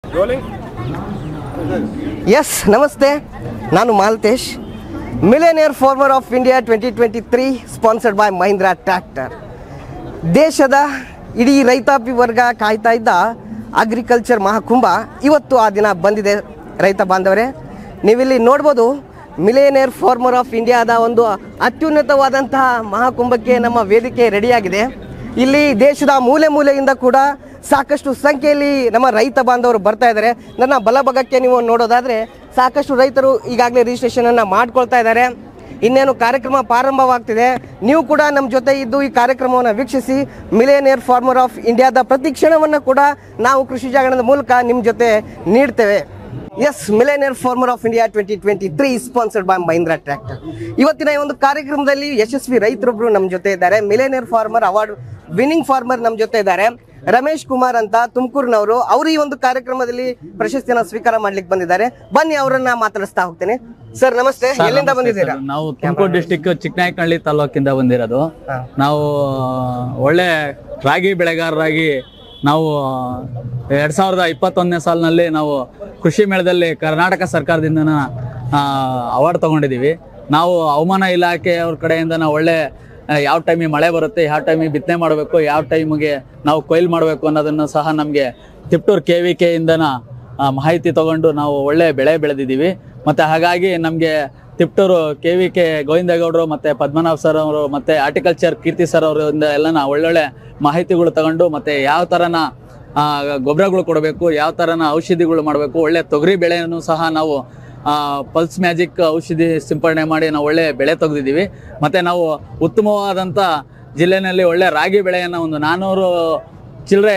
S ನಮಸ್ತೆ ನಾನು Malthesh millionaire farmer of India twenty twenty three sponsored by Mahindra tractor ದೇಶದ ಇಡೀ ರೈತಾಪಿ ವರ್ಗ ಕಾಯ್ತಾ ಇದ್ದ ಅಗ್ರಿಕಲ್ಚರ್ ಮಹಾಕುಂಭ ಇವತ್ತು ಆ ದಿನ ಬಂದಿದೆ ರೈತ ಬಾಂಧವರೇ ನೀವಿಲ್ಲಿ ನೋಡ್ಬೋದು ಮಿಲೇನಿಯರ್ ಫಾರ್ಮರ್ ಆಫ್ ಇಂಡಿಯಾದ ಒಂದು ಅತ್ಯುನ್ನತವಾದಂತಹ ಮಹಾಕುಂಭಕ್ಕೆ ನಮ್ಮ ವೇದಿಕೆ ರೆಡಿಯಾಗಿದೆ ಇಲ್ಲಿ ದೇಶದ ಮೂಲೆ ಮೂಲೆಯಿಂದ ಕೂಡ ಸಾಕಷ್ಟು ಸಂಖ್ಯೆಯಲ್ಲಿ ನಮ್ಮ ರೈತ ಬಾಂಧವರು ಬರ್ತಾ ಇದ್ದಾರೆ ನನ್ನ ಬಲಭಾಗಕ್ಕೆ ನೀವು ನೋಡೋದಾದರೆ ಸಾಕಷ್ಟು ರೈತರು ಈಗಾಗಲೇ ರಿಜಿಸ್ಟ್ರೇಷನನ್ನು ಮಾಡ್ಕೊಳ್ತಾ ಇದ್ದಾರೆ ಇನ್ನೇನು ಕಾರ್ಯಕ್ರಮ ಪ್ರಾರಂಭವಾಗ್ತಿದೆ ನೀವು ಕೂಡ ನಮ್ಮ ಜೊತೆ ಇದ್ದು ಈ ಕಾರ್ಯಕ್ರಮವನ್ನು ವೀಕ್ಷಿಸಿ ಮಿಲೇನಿಯರ್ ಫಾರ್ಮರ್ ಆಫ್ ಇಂಡಿಯಾದ ಪ್ರತಿ ಕ್ಷಣವನ್ನು ಕೂಡ ನಾವು ಕೃಷಿ ಜಾಗರಣದ ಮೂಲಕ ನಿಮ್ಮ ಜೊತೆ ನೀಡ್ತೇವೆ yes millionaire farmer of India twenty twenty three sponsored by Mahindra tractor ಇವತ್ತಿನ ಈ ಒಂದು ಕಾರ್ಯಕ್ರಮದಲ್ಲಿ ಯಶಸ್ವಿ ರೈತರೊಬ್ರು ನಮ್ಮ ಜೊತೆ ಇದ್ದಾರೆ millionaire farmer award winning farmer ನಮ್ಮ ಜೊತೆ ಇದ್ದಾರೆ ರಮೇಶ್ ಕುಮಾರ್ ಅಂತ ತುಮಕೂರಿನವರು ಅವರು ಈ ಒಂದು ಕಾರ್ಯಕ್ರಮದಲ್ಲಿ ಪ್ರಶಸ್ತಿಯನ್ನು ಸ್ವೀಕಾರ ಮಾಡ್ಲಿಕ್ಕೆ ಬಂದಿದ್ದಾರೆ ಬನ್ನಿ ಅವರನ್ನ ಮಾತಾಡಿಸ್ತಾ ಹೋಗ್ತೇನೆ ಸರ್ ನಮಸ್ತೆ ಎಲ್ಲಿಂದ ಬಂದಿದ್ದೀರಾ ನಾವು ತುಮಕೂರು ಡಿಸ್ಟಿಕ್ ಚಿಕ್ಕನಾಯಕನಹಳ್ಳಿ ತಾಲೂಕಿಂದ ಬಂದಿರೋದು ಹಾ. ನಾವು ಒಳ್ಳೆ ರಾಗಿ ಬೆಳೆಗಾರರಾಗಿ ನಾವು ಎರಡ್ ಸಾವಿರದ ಇಪ್ಪತ್ತೊಂದನೇ ಸಾಲಿನಲ್ಲಿ ನಾವು ಕೃಷಿ ಮೇಳದಲ್ಲಿ ಕರ್ನಾಟಕ ಸರ್ಕಾರದಿಂದ ಅವಾರ್ಡ್ ತಗೊಂಡಿದ್ದೀವಿ ನಾವು ಹವಾಮಾನ ಇಲಾಖೆಯವ್ರ ಕಡೆಯಿಂದ ನಾವು ಒಳ್ಳೆ ಆ, ಯಾವ ಟೈಮಿಗೆ ಮಳೆ ಬರುತ್ತೆ ಯಾವ ಟೈಮಿಗೆ ಬಿತ್ತನೆ ಮಾಡಬೇಕು ಯಾವ ಟೈಮಿಗೆ ನಾವು ಕೊಯ್ಲು ಮಾಡಬೇಕು ಅನ್ನೋದನ್ನು ಸಹ ನಮಗೆ ತಿಪ್ಟೂರು ಕೆ ವಿ ಕೆಯಿಂದನ ಮಾಹಿತಿ ತಗೊಂಡು ನಾವು ಒಳ್ಳೆ ಬೆಳೆ ಬೆಳೆದಿದ್ದೀವಿ ಮತ್ತು ಹಾಗಾಗಿ ನಮಗೆ ತಿಪ್ಟೂರು ಕೆ ವಿ ಕೆ ಗೋವಿಂದೇಗೌಡರು ಮತ್ತು ಪದ್ಮನಾಭ್ ಸರ್ ಅವರು ಮತ್ತು ಆರ್ಟಿಕಲ್ಚರ್ ಕೀರ್ತಿ ಸರ್ ಅವರಿಂದ ಎಲ್ಲನ ಒಳ್ಳೊಳ್ಳೆ ಮಾಹಿತಿಗಳು ತಗೊಂಡು ಮತ್ತು ಯಾವ ಥರನ ಆ, ಗೊಬ್ಬರಗಳು ಕೊಡಬೇಕು ಯಾವ ಥರನ ಔಷಧಿಗಳು ಮಾಡಬೇಕು ಒಳ್ಳೆ ತೊಗರಿ ಬೆಳೆಯನ್ನು ಸಹ ನಾವು ಪಲ್ಸ್ ಮ್ಯಾಜಿಕ್ ಔಷಧಿ ಸಿಂಪಡಣೆ ಮಾಡಿ ನಾವು ಒಳ್ಳೆ ಬೆಳೆ ತೆಗೆದಿದ್ದೀವಿ ಮತ್ತು ನಾವು ಉತ್ತಮವಾದಂಥ ಜಿಲ್ಲೆಯಲ್ಲಿ ಒಳ್ಳೆ ರಾಗಿ ಬೆಳೆಯನ್ನು ಒಂದು ನಾನ್ನೂರು ಚಿಲ್ಲರೆ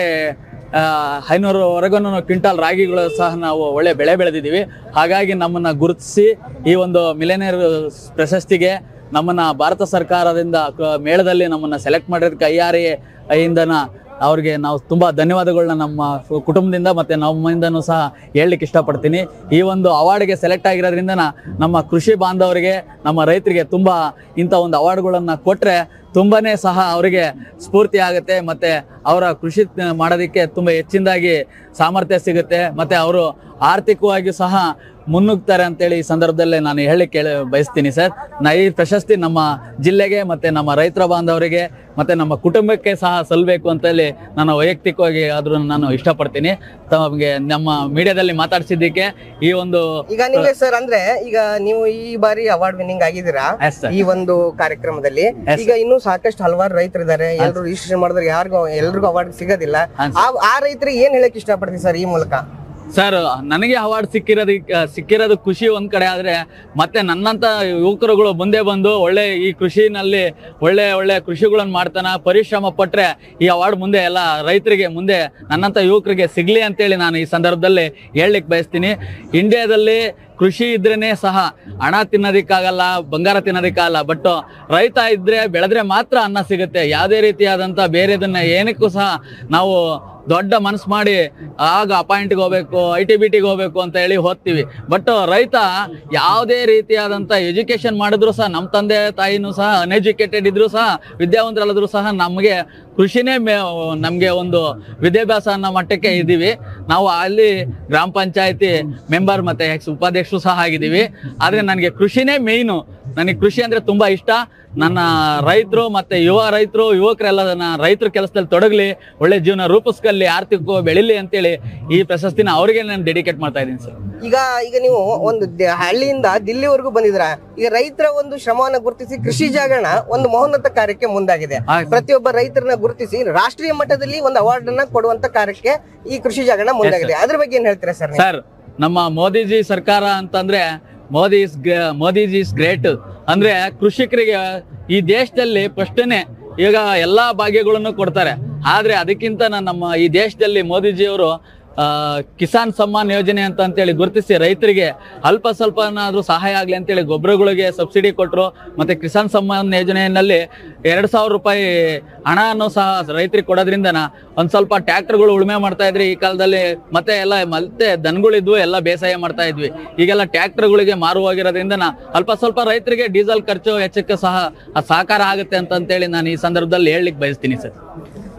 ಐನೂರವರೆಗೂ ಕ್ವಿಂಟಾಲ್ ರಾಗಿಗಳು ಸಹ ನಾವು ಒಳ್ಳೆ ಬೆಳೆ ಬೆಳೆದಿದ್ದೀವಿ ಹಾಗಾಗಿ ನಮ್ಮನ್ನು ಗುರುತಿಸಿ ಈ ಒಂದು ಮಿಲೇನಿಯರ್ ಪ್ರಶಸ್ತಿಗೆ ನಮ್ಮನ್ನು ಭಾರತ ಸರ್ಕಾರದಿಂದ ಕ- ಮೇಳದಲ್ಲಿ ನಮ್ಮನ್ನು ಸೆಲೆಕ್ಟ್ ಮಾಡಿರೋದಕ್ಕೆ ಐ ಆರ್ ಎ ಇಂದನ ಅವ್ರಿಗೆ ನಾವು ತುಂಬ ಧನ್ಯವಾದಗಳನ್ನ ನಮ್ಮ ಕುಟುಂಬದಿಂದ ಮತ್ತು ನಮ್ಮಿಂದನೂ ಸಹ ಹೇಳಲಿಕ್ಕೆ ಇಷ್ಟಪಡ್ತೀನಿ ಈ ಒಂದು ಅವಾರ್ಡ್ಗೆ ಸೆಲೆಕ್ಟ್ ಆಗಿರೋದ್ರಿಂದ ನಮ್ಮ ಕೃಷಿ ಬಾಂಧವರಿಗೆ ನಮ್ಮ ರೈತರಿಗೆ ತುಂಬ ಇಂಥ ಒಂದು ಅವಾರ್ಡ್ಗಳನ್ನು ಕೊಟ್ಟರೆ ತುಂಬನೇ ಸಹ ಅವರಿಗೆ ಸ್ಫೂರ್ತಿ ಆಗುತ್ತೆ ಮತ್ತು ಅವರ ಕೃಷಿ ಮಾಡೋದಕ್ಕೆ ತುಂಬ ಹೆಚ್ಚಿನದಾಗಿ ಸಾಮರ್ಥ್ಯ ಸಿಗುತ್ತೆ ಮತ್ತು ಅವರು ಆರ್ಥಿಕವಾಗಿ ಸಹ ಮುನ್ನುಗ್ತಾರೆ ಅಂತೇಳಿ ಈ ಸಂದರ್ಭದಲ್ಲಿ ನಾನು ಹೇಳಿ ಕೇಳ ಬಯಸ್ತೀನಿ ಸರ್ ನಾ ಈ ಪ್ರಶಸ್ತಿ ನಮ್ಮ ಜಿಲ್ಲೆಗೆ ಮತ್ತು ನಮ್ಮ ರೈತರ ಬಾಂಧವರಿಗೆ ಮತ್ತು ನಮ್ಮ ಕುಟುಂಬಕ್ಕೆ ಸಹ ಸಲ್ಲಬೇಕು ಅಂತೇಳಿ ನಾನು ವೈಯಕ್ತಿಕವಾಗಿ ಆದ್ರೂ ನಾನು ಇಷ್ಟಪಡ್ತೀನಿ ತಮಗೆ ನಮ್ಮ ಮೀಡಿಯಾದಲ್ಲಿ ಮಾತಾಡ್ಸಿದ್ದಕ್ಕೆ ಈ ಒಂದು ಈಗ ನಿಮಗೆ ಸರ್ ಅಂದ್ರೆ ಈಗ ನೀವು ಈ ಬಾರಿ ಅವಾರ್ಡ್ ವಿನ್ನಿಂಗ್ ಆಗಿದ್ದೀರಾ Yes, sir. ಈ ಒಂದು ಕಾರ್ಯಕ್ರಮದಲ್ಲಿ Yes, ಈಗ ಇನ್ನೂ ಸಾಕಷ್ಟು ಹಲವಾರು ರೈತರು ಇದಾರೆ ಎಲ್ಲರೂ ರಿಜಿಸ್ಟ್ರೇಷನ್ ಮಾಡಿದ್ರೆ ಯಾರಿಗೂ ಎಲ್ರಿಗೂ ಅವಾರ್ಡ್ ಸಿಗೋದಿಲ್ಲ ಹಾಂ, ಆ ಆ ರೈತರಿಗೆ ಏನ್ ಹೇಳಕ್ ಇಷ್ಟಪಡ್ತೀವಿ ಸರ್ ಈ ಮೂಲಕ ಸರ್ ನನಗೆ ಅವಾರ್ಡ್ ಸಿಕ್ಕಿರೋದಕ್ಕೆ ಸಿಕ್ಕಿರೋದು ಖುಷಿ ಒಂದ್ ಕಡೆ ಆದ್ರೆ ಮತ್ತೆ ನನ್ನಂತ ಯುವಕರುಗಳು ಮುಂದೆ ಬಂದು ಒಳ್ಳೆ ಈ ಕೃಷಿನಲ್ಲಿ ಒಳ್ಳೆ ಒಳ್ಳೆ ಕೃಷಿಗಳನ್ನು ಮಾಡ್ತಾನ ಪರಿಶ್ರಮ ಪಟ್ರೆ ಈ ಅವಾರ್ಡ್ ಮುಂದೆ ಎಲ್ಲ ರೈತರಿಗೆ ಮುಂದೆ ನನ್ನಂತ ಯುವಕರಿಗೆ ಸಿಗ್ಲಿ ಅಂತೇಳಿ ನಾನು ಈ ಸಂದರ್ಭದಲ್ಲಿ ಹೇಳಲಿಕ್ಕೆ ಬಯಸ್ತೀನಿ ಇಂಡಿಯಾದಲ್ಲಿ ಕೃಷಿ ಇದ್ರೇನೆ ಸಹ ಹಣ ತಿನ್ನೋದಕ್ಕಾಗಲ್ಲ ಬಂಗಾರ ತಿನ್ನೋದಕ್ಕಾಗಲ್ಲ ಬಟ್ ರೈತ ಇದ್ರೆ ಬೆಳೆದ್ರೆ ಮಾತ್ರ ಅನ್ನ ಸಿಗುತ್ತೆ ಯಾವುದೇ ರೀತಿಯಾದಂಥ ಬೇರೆದನ್ನ ಏನಕ್ಕೂ ಸಹ ನಾವು ದೊಡ್ಡ ಮನಸ್ಸು ಮಾಡಿ ಆಗ ಅಪಾಯಿಂಟ್ಗೆ ಹೋಗ್ಬೇಕು ಐ ಟಿ ಬಿ ಟಿಗೆ ಹೋಗ್ಬೇಕು ಅಂತ ಹೇಳಿ ಹೋಗ್ತೀವಿ ಬಟ್ ರೈತ ಯಾವುದೇ ರೀತಿಯಾದಂಥ ಎಜುಕೇಶನ್ ಮಾಡಿದ್ರು ಸಹ ನಮ್ಮ ತಂದೆ ತಾಯಿನೂ ಸಹ ಅನ್ಎಜುಕೇಟೆಡ್ ಇದ್ರು ಸಹ ವಿದ್ಯಾವಂತರಲ್ಲದ್ರು ಸಹ ನಮಗೆ ಕೃಷಿನೇ ಮೇ ನಮಗೆ ಒಂದು ವಿದ್ಯಾಭ್ಯಾಸ ಅನ್ನೋ ಮಟ್ಟಕ್ಕೆ ಇದ್ದೀವಿ ನಾವು ಅಲ್ಲಿ ಗ್ರಾಮ ಪಂಚಾಯತಿ ಮೆಂಬರ್ ಮತ್ತು ಎಕ್ಸ್ ಉಪಾಧ್ಯಕ್ಷರು ಸಹ ಆಗಿದ್ದೀವಿ ಆದರೆ ನನಗೆ ಕೃಷಿನೇ ಮೇಯ್ನು ನನಗೆ ಕೃಷಿ ಅಂದರೆ ತುಂಬ ಇಷ್ಟ ನನ್ನ ರೈತರು ಮತ್ತು ಯುವ ರೈತರು ಯುವಕರೆಲ್ಲ ನನ್ನ ರೈತರ ಕೆಲಸದಲ್ಲಿ ತೊಡಗಲಿ ಒಳ್ಳೆ ಜೀವನ ರೂಪಿಸ್ಕಲ್ಲಿ ಆರ್ಥಿಕವಾಗಿ ಬೆಳಿಲಿ ಅಂತೇಳಿ ಈ ಪ್ರಶಸ್ತಿನ ಅವರಿಗೆ ನಾನು ಡೆಡಿಕೇಟ್ ಮಾಡ್ತಾ ಇದ್ದೀನಿ ಸರ್ ಈಗ ಈಗ ನೀವು ಒಂದು ದ- ಹಳ್ಳಿಯಿಂದ ದಿಲ್ಲಿವರೆಗೂ ಬಂದಿದ್ರ ಈಗ ರೈತರ ಒಂದು ಶ್ರಮವನ್ನ ಗುರುತಿಸಿ ಕೃಷಿ ಜಾಗರಣ ಒಂದು ಮಹೋನ್ನತ ಕಾರ್ಯಕ್ಕೆ ಮುಂದಾಗಿದೆ ಆಯ್ತು. ಪ್ರತಿಯೊಬ್ಬ ರೈತರನ್ನ ಗುರುತಿಸಿ ರಾಷ್ಟ್ರೀಯ ಮಟ್ಟದಲ್ಲಿ ಒಂದು ಅವಾರ್ಡ್ ಅನ್ನ ಕೊಡುವಂತ ಕಾರ್ಯಕ್ಕೆ ಈ ಕೃಷಿ ಜಾಗರಣ ಮುಂದಾಗಿದೆ ಅದ್ರ ಬಗ್ಗೆ ಏನ್ ಹೇಳ್ತೀರಾ ಸರ್ ನೀವು? ಸರ್ ನಮ್ಮ ಮೋದಿಜಿ ಸರ್ಕಾರ ಅಂತಂದ್ರೆ Modi is Modiji is great ಅಂದ್ರೆ ಕೃಷಿಕರಿಗೆ ಈ ದೇಶದಲ್ಲಿ ಫಸ್ಟನೇ ಈಗ ಎಲ್ಲಾ ಭಾಗ್ಯಗಳನ್ನು ಕೊಡ್ತಾರೆ ಆದ್ರೆ ಅದಕ್ಕಿಂತ ನಮ್ಮ ಈ ದೇಶದಲ್ಲಿ ಮೋದಿಜಿಯವರು ಆ, ಕಿಸಾನ್ ಸಮ್ಮಾನ್ ಯೋಜನೆ ಅಂತ ಅಂತೇಳಿ ಗುರುತಿಸಿ ರೈತರಿಗೆ ಅಲ್ಪ ಸ್ವಲ್ಪನಾದ್ರೂ ಸಹಾಯ ಆಗಲಿ ಅಂತೇಳಿ ಗೊಬ್ಬರಗಳಿಗೆ ಸಬ್ಸಿಡಿ ಕೊಟ್ಟರು ಮತ್ತೆ ಕಿಸಾನ್ ಸಮ್ಮಾನ್ ಯೋಜನೆಯಲ್ಲಿ ಎರಡು ಸಾವಿರ ರೂಪಾಯಿ ಹಣವನ್ನು ಸಹ ರೈತರಿಗೆ ಕೊಡೋದ್ರಿಂದ ಒಂದು ಸ್ವಲ್ಪ ಟ್ರ್ಯಾಕ್ಟರ್ಗಳು ಉಳುಮೆ ಮಾಡ್ತಾ ಇದ್ರಿ ಈ ಕಾಲದಲ್ಲಿ ಮತ್ತೆ ಎಲ್ಲ ಮತ್ತೆ ದನಗಳಿದ್ವು ಎಲ್ಲ ಬೇಸಾಯ ಮಾಡ್ತಾ ಇದ್ವಿ ಈಗೆಲ್ಲ ಟ್ರ್ಯಾಕ್ಟರ್ಗಳಿಗೆ ಮಾರುವಾಗಿರೋದ್ರಿಂದ ಅಲ್ಪ ಸ್ವಲ್ಪ ರೈತರಿಗೆ ಡೀಸೆಲ್ ಖರ್ಚು ವೆಚ್ಚಕ್ಕೆ ಸಹ ಅದ್ ಸಹಕಾರ ಆಗುತ್ತೆ ಅಂತ ಅಂತೇಳಿ ನಾನು ಈ ಸಂದರ್ಭದಲ್ಲಿ ಹೇಳಲಿಕ್ಕೆ ಬಯಸ್ತೀನಿ sir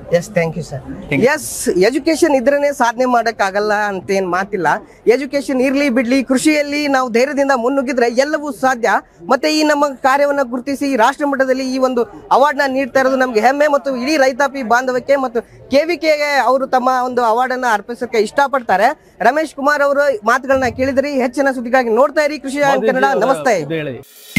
yes thank you sir yes education ಇದ್ರೇನೆ ಸಾಧನೆ ಮಾಡೋಕ್ಕಾಗಲ್ಲ ಅಂತ ಏನು ಮಾತಿಲ್ಲ ಎಜುಕೇಶನ್ ಇರ್ಲಿ ಬಿಡ್ಲಿ ಕೃಷಿಯಲ್ಲಿ ನಾವು ಧೈರ್ಯದಿಂದ ಮುನ್ನುಗ್ಗಿದ್ರೆ ಎಲ್ಲವೂ ಸಾಧ್ಯ ಮತ್ತೆ ಈ ನಮ್ಮ ಕಾರ್ಯವನ್ನು ಗುರುತಿಸಿ ರಾಷ್ಟ್ರ ಮಟ್ಟದಲ್ಲಿ ಈ ಒಂದು ಅವಾರ್ಡ್ನ ನೀಡ್ತಾ ಇರೋದು ನಮಗೆ ಹೆಮ್ಮೆ ಮತ್ತು ಇಡೀ ರೈತಾಪಿ ಬಾಂಧವಕ್ಕೆ ಮತ್ತು ಕೆವಿಕೆಗೆ ಅವರು ತಮ್ಮ ಒಂದು ಅವಾರ್ಡನ್ನು ಅರ್ಪಿಸೋಕೆ ಇಷ್ಟಪಡ್ತಾರೆ ರಮೇಶ್ ಕುಮಾರ್ ಅವರು ಮಾತುಗಳನ್ನ ಕೇಳಿದ್ರಿ ಹೆಚ್ಚಿನ ಸುದ್ದಿಗಾಗಿ ನೋಡ್ತಾ ಇರಿ ಕೃಷಿ ಕನ್ನಡ ನಮಸ್ತೆ ಇದು ಹೇಳಿ